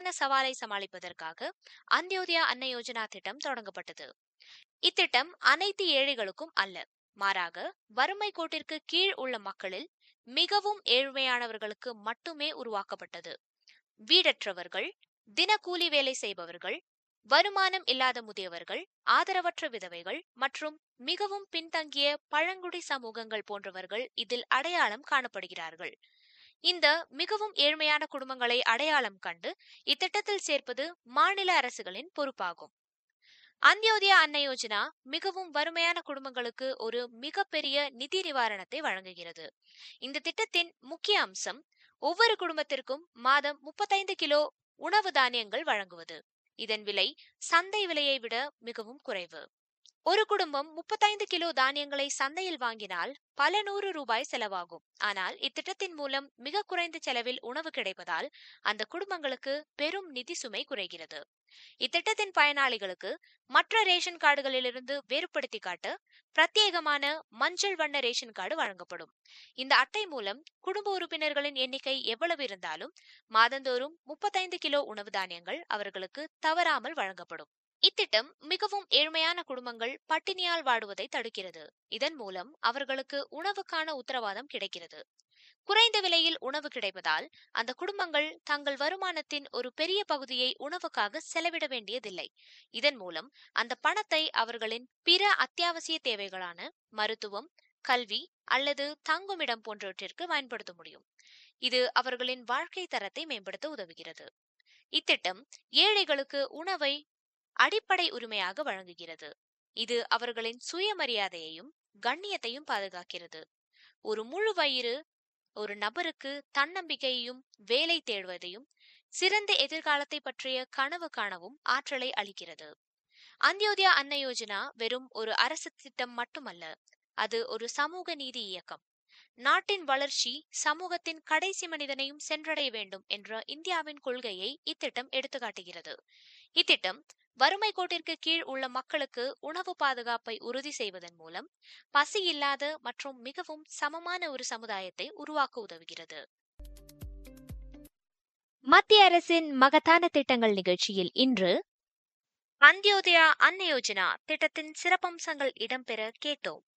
கட்டண சவாலை சமாளிப்பதற்காக அந்தியோதயா அன்ன யோஜனா திட்டம் தொடங்கப்பட்டது இத்திட்டம் அனைத்து ஏழைகளுக்கும் அல்ல மாறாக வறுமை கோட்டிற்கு கீழ் உள்ள மக்களில் மிகவும் ஏழ்மையானவர்களுக்கு மட்டுமே உருவாக்கப்பட்டது வீடற்றவர்கள் தினக்கூலி வேலை செய்பவர்கள் வருமானம் இல்லாத முதியவர்கள் ஆதரவற்ற விதவைகள் மற்றும் மிகவும் பின்தங்கிய பழங்குடி சமூகங்கள் போன்றவர்கள் இதில் அடையாளம் காணப்படுகிறார்கள் இந்த மிகவும் ஏழ்மையான குடும்பங்களை அடையாளம் கண்டு இத்திட்டத்தில் சேர்ப்பது மாநில அரசுகளின் பொறுப்பாகும் அந்தியோதயா அன்ன யோஜனா மிகவும் வறுமையான குடும்பங்களுக்கு ஒரு மிகப்பெரிய நிதி நிவாரணத்தை வழங்குகிறது இந்த திட்டத்தின் முக்கிய அம்சம் ஒவ்வொரு குடும்பத்திற்கும் மாதம் முப்பத்தைந்து கிலோ உணவு தானியங்கள் வழங்குவது இதன் விலை சந்தை விலையை விட மிகவும் குறைவு ஒரு குடும்பம் முப்பத்தைந்து கிலோ தானியங்களை சந்தையில் வாங்கினால் பல நூறு ரூபாய் செலவாகும் ஆனால் இத்திட்டத்தின் மூலம் மிக குறைந்த செலவில் உணவு கிடைப்பதால் அந்த குடும்பங்களுக்கு பெரும் நிதி சுமை குறைகிறது இத்திட்டத்தின் பயனாளிகளுக்கு மற்ற ரேஷன் கார்டுகளிலிருந்து வேறுபடுத்தி காட்ட பிரத்யேகமான மஞ்சள் வண்ண ரேஷன் கார்டு வழங்கப்படும் இந்த அட்டை மூலம் குடும்ப உறுப்பினர்களின் எண்ணிக்கை எவ்வளவு இருந்தாலும் மாதந்தோறும் முப்பத்தைந்து கிலோ உணவு தானியங்கள் அவர்களுக்கு தவறாமல் வழங்கப்படும் இத்திட்டம் மிகவும் ஏழ்மையான குடும்பங்கள் பட்டினியால் வாடுவதை தடுக்கிறது இதன் மூலம் அவர்களுக்கு உணவுக்கான உத்தரவாதம் கிடைக்கிறது குறைந்த விலையில் உணவு கிடைப்பதால் அந்த குடும்பங்கள் தங்கள் வருமானத்தின் ஒரு பெரிய பகுதியை உணவுக்காக செலவிட வேண்டியதில்லை இதன் மூலம் அந்த பணத்தை அவர்களின் பிற அத்தியாவசிய தேவைகளான மருத்துவம் கல்வி அல்லது தங்குமிடம் போன்றவற்றிற்கு பயன்படுத்த முடியும் இது அவர்களின் வாழ்க்கை தரத்தை மேம்படுத்த உதவுகிறது இத்திட்டம் ஏழைகளுக்கு உணவை அடிப்படை உரிமையாக வழங்குகிறது இது அவர்களின் சுயமரியாதையையும் கண்ணியத்தையும் பாதுகாக்கிறது ஒரு முழு வயிறு ஒரு நபருக்கு தன்னம்பிக்கையையும் வேலை தேடுவதையும் சிறந்த எதிர்காலத்தை பற்றிய கனவு காணவும் ஆற்றலை அளிக்கிறது அந்தியோதயா அன்ன யோஜனா வெறும் ஒரு அரசு திட்டம் மட்டுமல்ல அது ஒரு சமூக நீதி இயக்கம் நாட்டின் வளர்ச்சி சமூகத்தின் கடைசி மனிதனையும் சென்றடைய வேண்டும் என்ற இந்தியாவின் கொள்கையை இத்திட்டம் எடுத்துக்காட்டுகிறது இத்திட்டம் வறுமை கோட்டிற்கு கீழ் உள்ள மக்களுக்கு உணவு பாதுகாப்பை உறுதி செய்வதன் மூலம் பசி இல்லாத மற்றும் மிகவும் சமமான ஒரு சமுதாயத்தை உருவாக்க உதவுகிறது மத்திய அரசின் மகத்தான திட்டங்கள் நிகழ்ச்சியில் இன்று அந்தியோதயா அன்ன யோஜனா திட்டத்தின் சிறப்பம்சங்கள் இடம்பெற கேட்டோம்